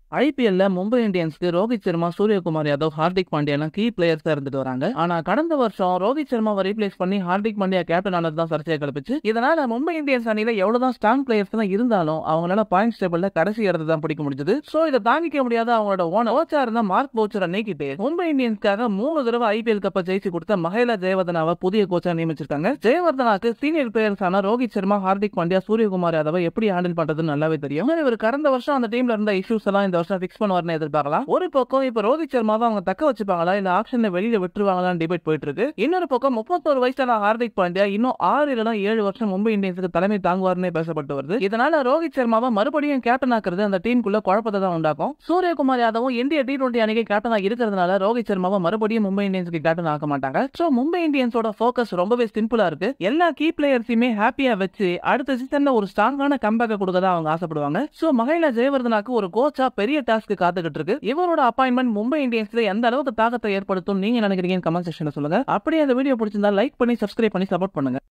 ஐபிஎல்ல மும்பை இந்தியன்ஸ்க்கு ரோஹித் சர்மா சூரியகுமார் யாதவ் ஹார்திக் பாண்டியா எல்லாம் கீ பிளேயர்ஸா இருந்துட்டு வராங்க ஆனா கடந்த வருஷம் ரோஹித் சர்மாவை ரீப்ளேஸ் பண்ணி ஹார்திக் பாண்டியா கேப்டன் ஆனது தான் சர்ச்சையை கிளப்பிச்சு இதனால மும்பை இந்தியன்ஸ் அணியில எவ்வளவுதான் ஸ்ட்ராங் பிளேயர்ஸ் தான் இருந்தாலும் அவங்களால பாயிண்ட்ஸ் டேபிள்ல கடைசி இடத்தை தான் பிடிக்க முடிஞ்சது சோ இதை தாங்கிக்க முடியாத அவங்களோட ஓனர் கோச்சா இருந்த மார்க் போச்சரை நீக்கிட்டு மும்பை இந்தியன்ஸ்க்காக மூணு தடவை ஐபிஎல் கப்பை ஜெயிச்சு கொடுத்த மஹேலா ஜெயவர்தனாவை புதிய கோச்சா நியமிச்சிருக்காங்க ஜெயவர்தனாக்கு சீனியர் பிளேயர்ஸான ரோஹித் சர்மா ஹார்திக் பாண்டியா சூரியகுமார் யாதவை எப்படி ஹேண்டில் பண்றதுன்னு நல்லாவே தெரியும் ஆனா இவர் கடந்த வருஷம் அந்த டீம்ல இருந்த இஷ்யூஸ் எல்லாம் இந்த வருஷம் ஃபிக்ஸ் பண்ணுவார்னு எதிர்பார்க்கலாம் ஒரு பக்கம் இப்ப ரோஹித் சர்மாவை அவங்க தக்க வச்சுப்பாங்களா இல்ல ஆப்ஷன்ல வெளியில விட்டுருவாங்களான்னு டிபேட் போயிட்டு இருக்கு இன்னொரு பக்கம் முப்பத்தோரு வயசான ஹார்திக் பாண்டியா இன்னும் ஆறு இல்லைனா ஏழு வருஷம் மும்பை இந்தியன்ஸுக்கு தலைமை தாங்குவார்னே பேசப்பட்டு வருது இதனால ரோஹித் சர்மாவை மறுபடியும் கேப்டன் ஆக்குறது அந்த டீமுக்குள்ள குழப்பத்தை தான் உண்டாக்கும் சூரியகுமார் யாதவும் இந்திய டி டுவெண்டி அணிக்கு கேப்டனா இருக்கிறதுனால ரோஹித் சர்மாவை மறுபடியும் மும்பை இந்தியன்ஸ்க்கு கேப்டன் ஆக்க மாட்டாங்க சோ மும்பை இந்தியன்ஸோட ஃபோக்கஸ் ரொம்பவே சிம்பிளா இருக்கு எல்லா கீ பிளேயர்ஸையுமே ஹாப்பியா வச்சு அடுத்த சீசன்ல ஒரு ஸ்ட்ராங்கான கம்பேக்க கொடுக்க தான் அவங்க ஆசைப்படுவாங்க சோ மகைலா ஜெயவர்தனாக்கு ஒரு கோச்சா பெரிய டாஸ்க் காத்துக்கிட்டு இருக்கு இவரோட அப்பாயின்மெண்ட் மும்பை இந்தியன்ஸ்ல எந்த அளவுக்கு தாக்கத்தை ஏற்படுத்தும் நீங்க நினைக்கிறீங்கன்னு கமெண்ட் செக்ஷன்ல சொல்லுங்க அப்படியே அந்த வீடியோ பிடிச்சிருந்தா லைக் பண்ணி சப்ஸ்கிரைப் பண்ணி சப்போர்ட் பண்ணுங்க